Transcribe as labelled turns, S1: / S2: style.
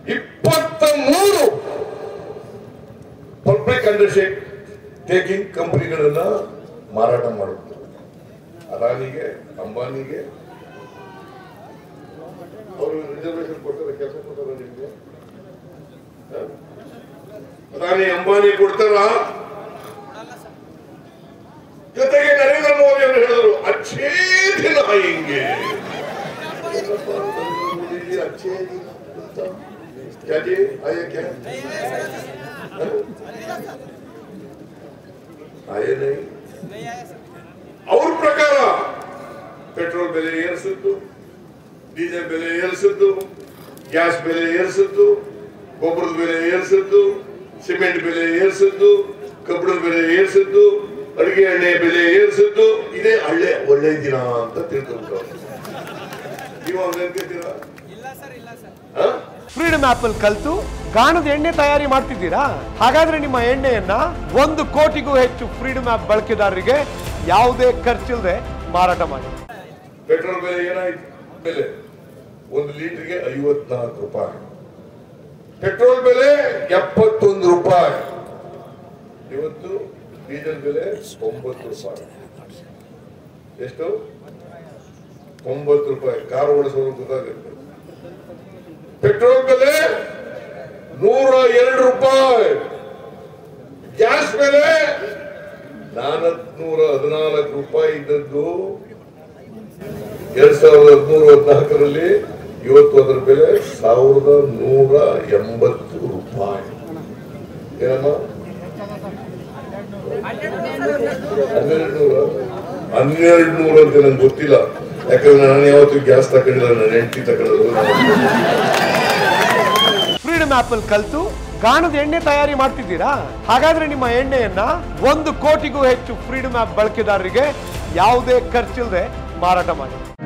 S1: ಇಪ್ಪತ್ತ ಮೂರು public ಅಂಡರ್ಶೇಕ್ taking ಕಂಪನಿಗಳನ್ನ ಮಾರಾಟ ಮಾಡುತ್ತೆ ಅದಾನಿಗೆ ಅಂಬಾನಿಗೆ ಅವರು ರಿಸರ್ವೇಶನ್ ಕೊಡ್ತಾರೆ ಕೆಲಸ ಕೊಡ್ತಾರ ನಿಮಗೆ ಹ? ಅದಾನಿ ಅಂಬಾನಿ ಕೊಡ್ತಾರ ಜೊತೆಗೆ ನರೇಂದ್ರ ಮೋದಿ ಅವರು ಹೇಳಿದ್ರು ಅಚ್ಚೇ ದಿನ ಹಿಂಗೆ अच्छे दिन क्या जी आए क्या ಆಯೇ ನೈ ಅವ್ರ ಪ್ರಕಾರ ಪೆಟ್ರೋಲ್ ಬೆಲೆ ಏರಿಸಿದ್ದು ಡೀಸೆಲ್ ಬೆಲೆ ಏರಿಸಿದ್ದು ಗ್ಯಾಸ್ ಬೆಲೆ ಏರಿಸಿದ್ದು ಗೊಬ್ಬರದ ಬೆಲೆ ಏರಿಸಿದ್ದು ಸಿಮೆಂಟ್ ಬೆಲೆ ಏರಿಸಿದ್ದು ಕಬ್ಬಿಣದ ಬೆಲೆ ಏರಿಸಿದ್ದು ಅಡಿಗೆ ಎಣ್ಣೆ ಬೆಲೆ ಏರಿಸಿದ್ದು ಇದೇ ಹಳ್ಳೆ ಒಳ್ಳೆ ದಿನ ಅಂತ ತಿಳ್ಕೊಂಡು ನೀವು ಹಂಗ ಅನ್ಕೋತೀರಾ ಹಾ
S2: ಫ್ರೀಡಮ್ ಆಪ್ ಅಲ್ಲಿ ಕಲ್ತು ಗಾಣದ ಎಣ್ಣೆ ತಯಾರಿ ಮಾಡ್ತಿದ್ದೀರಾ ಹಾಗಾದ್ರೆ ನಿಮ್ಮ ಎಣ್ಣೆಯನ್ನ ಒಂದು ಕೋಟಿಗೂ ಹೆಚ್ಚು ಫ್ರೀಡಮ್ ಆಪ್ ಬಳಕೆದಾರರಿಗೆ ಯಾವುದೇ ಖರ್ಚಿಲ್ಲದೆ ಮಾರಾಟ ಮಾಡಿ
S1: ಪೆಟ್ರೋಲ್ ಬೆಲೆ ಏನಾಯ್ತು ಬೆಲೆ ಒಂದು ಲೀಟರ್ಗೆ ಐವತ್ನಾಲ್ಕು ರೂಪಾಯಿ ಪೆಟ್ರೋಲ್ ಬೆಲೆ ಎಪ್ಪತ್ತೊಂದು ರೂಪಾಯಿ ಇವತ್ತು ಡೀಸೆಲ್ ಬೆಲೆ ಒಂಬತ್ತು ರೂಪಾಯಿ ಎಷ್ಟು ಒಂಬತ್ತು ರೂಪಾಯಿ ಕಾರ್ ಓಡಿಸೋದು ಗೊತ್ತಾಗುತ್ತೆ ಪೆಟ್ರೋಲ್ ಬೆಲೆ ನೂರ ಎರಡು ರೂಪಾಯಿ ಗ್ಯಾಸ್ ಬೆಲೆ ನಾಲ್ಕುನೂರ ಹದಿನಾಲ್ಕು ರೂಪಾಯಿ ಇದ್ದದ್ದು ಎರಡ್ ಸಾವಿರದ ಹದಿಮೂರು ಹದಿನಾಲ್ಕರಲ್ಲಿ ಇವತ್ತು ಅದರ ಬೆಲೆ ಸಾವಿರದ ನೂರ ಎಂಬತ್ತು ರೂಪಾಯಿ ಏನಮ್ಮ ಹನ್ನೆರಡು ನೂರ ಹನ್ನೆರಡು ನೂರು ಅಂತ ನಂಗೆ ಗೊತ್ತಿಲ್ಲ ಯಾಕಂದ್ರೆ ನಾನು ಯಾವತ್ತೂ ಗ್ಯಾಸ್ ತಗೊಂಡಿಲ್ಲ ನನ್ನ ಹೆಂಡತಿ ತಗೊಂಡಿರೋದು
S2: ಫ್ರೀಡಮ್ ಆಪ್ ಅಲ್ಲಿ ಕಲ್ತು ಗಾಣದ ಎಣ್ಣೆ ತಯಾರಿ ಮಾಡ್ತಿದ್ದೀರಾ ಹಾಗಾದ್ರೆ ನಿಮ್ಮ ಎಣ್ಣೆಯನ್ನ ಒಂದು ಕೋಟಿಗೂ ಹೆಚ್ಚು ಫ್ರೀಡಮ್ ಆಪ್ ಬಳಕೆದಾರರಿಗೆ ಯಾವುದೇ ಖರ್ಚಿಲ್ಲದೆ ಮಾರಾಟ ಮಾಡಿ